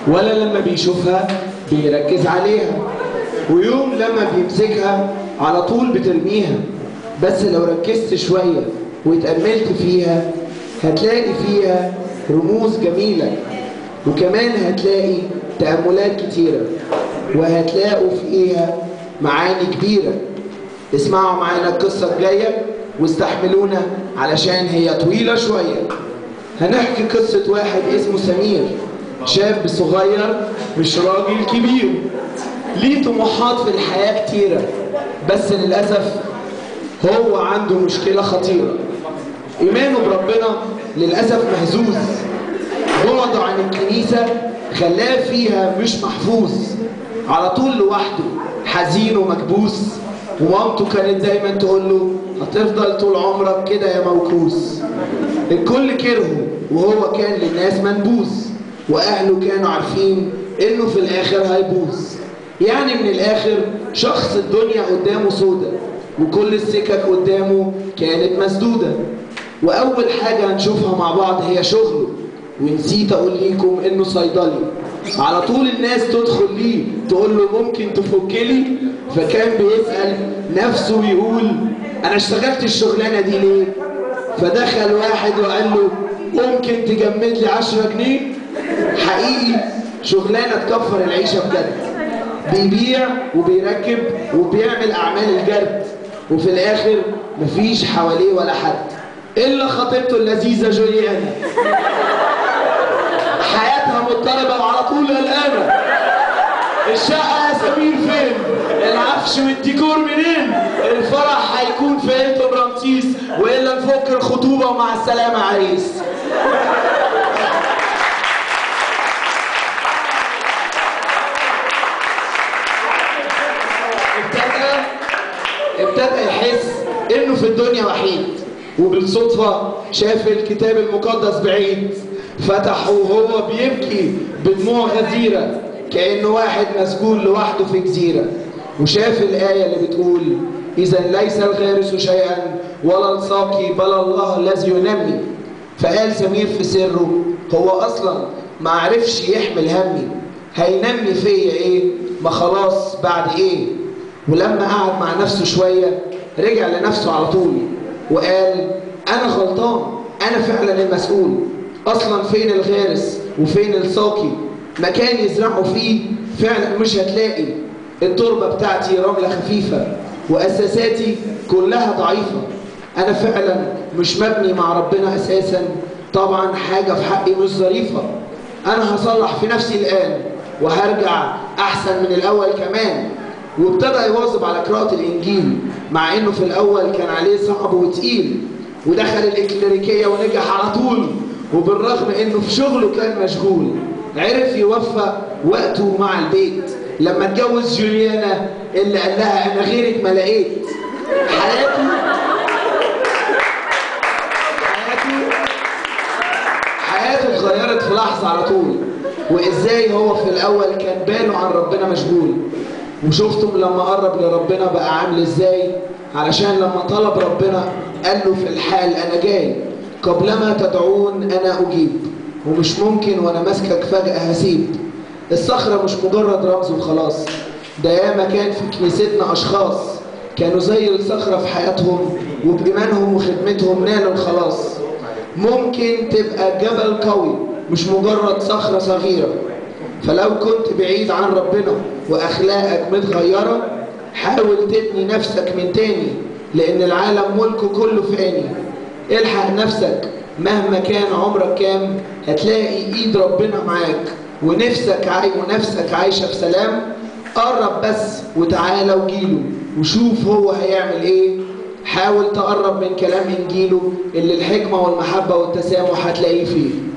ولا لما بيشوفها بيركز عليها ويوم لما بيمسكها على طول بترميها بس لو ركزت شوية واتأملت فيها هتلاقي فيها رموز جميلة وكمان هتلاقي تأملات كتيرة وهتلاقوا فيها معاني كبيرة اسمعوا معانا القصة الجاية واستحملونا علشان هي طويلة شوية هنحكي قصة واحد اسمه سمير شاب صغير مش راجل كبير ليه طموحات في الحياة كتيرة بس للأسف هو عنده مشكلة خطيرة إيمانه بربنا للأسف مهزوز بعده عن الكنيسة خلاه فيها مش محفوظ على طول لوحده حزين ومكبوس ومامته كانت دايما تقول له هتفضل طول عمرك كده يا موكوس الكل كرهه وهو كان للناس منبوذ واهله كانوا عارفين انه في الاخر هيبوظ يعني من الاخر شخص الدنيا قدامه سودة وكل السكك قدامه كانت مسدودة واول حاجة هنشوفها مع بعض هي شغله ونسيت اقول لكم انه صيدلي على طول الناس تدخل ليه تقول له ممكن تفك لي فكان بيسأل نفسه ويقول انا اشتغلت الشغلانة دي ليه فدخل واحد وقال له ممكن تجمد لي 10 جنيه حقيقي شغلانة تكفر العيشة بجد بيبيع وبيركب وبيعمل اعمال الجرد وفي الاخر مفيش حواليه ولا حد الا خطيبته اللذيذة جوليانا حياتها مضطربة وعلى طول قلقانة الشقة يا سمير فين؟ العفش والديكور منين؟ الفرح هيكون في هيلتون رمسيس والا نفك الخطوبة ومع السلامة عريس ابتدى ابتدى يحس انه في الدنيا وحيد وبالصدفة شاف الكتاب المقدس بعيد فتحه وهو بيبكي بدموع غزيرة كأنه واحد مسجون لوحده في جزيرة وشاف الآية اللي بتقول إذا ليس الغارس شيئا ولا الساقي بل الله الذي ينمي فقال سمير في سره هو أصلا ما عرفش يحمل همي هينمي فيا إيه ما خلاص بعد إيه ولما قعد مع نفسه شوية رجع لنفسه على طول وقال أنا غلطان أنا فعلا المسؤول أصلا فين الغارس وفين الساقي مكان يزرعوا فيه فعلا مش هتلاقي التربة بتاعتي رملة خفيفة وأساساتي كلها ضعيفة أنا فعلا مش مبني مع ربنا أساسا طبعا حاجة في حقي مش ظريفة أنا هصلح في نفسي الآن وهرجع أحسن من الأول كمان وابتدى يواظب على قراءة الإنجيل مع إنه في الأول كان عليه صعب وتقيل ودخل الإكليريكية ونجح على طول وبالرغم إنه في شغله كان مشغول عرف يوفق وقته مع البيت لما اتجوز جوليانا اللي قال لها أنا غيرك ما لقيت حياته حياته حياته اتغيرت في لحظة على طول وإزاي هو في الأول كان باله عن ربنا مشغول وشفتم لما قرب لربنا بقى عامل ازاي علشان لما طلب ربنا قال له في الحال انا جاي قبلما تدعون انا اجيب ومش ممكن وانا ماسكك فجأة هسيب الصخرة مش مجرد رمز وخلاص ده ياما كان في كنيستنا اشخاص كانوا زي الصخرة في حياتهم وبإيمانهم وخدمتهم نالوا الخلاص ممكن تبقى جبل قوي مش مجرد صخرة صغيرة فلو كنت بعيد عن ربنا واخلاقك متغيره حاول تبني نفسك من تاني لان العالم ملكه كله فاني الحق نفسك مهما كان عمرك كام هتلاقي ايد ربنا معاك ونفسك عاي ونفسك عايشه في سلام قرب بس وتعالى وجيله وشوف هو هيعمل ايه حاول تقرب من كلام انجيله اللي الحكمه والمحبه والتسامح هتلاقيه فيه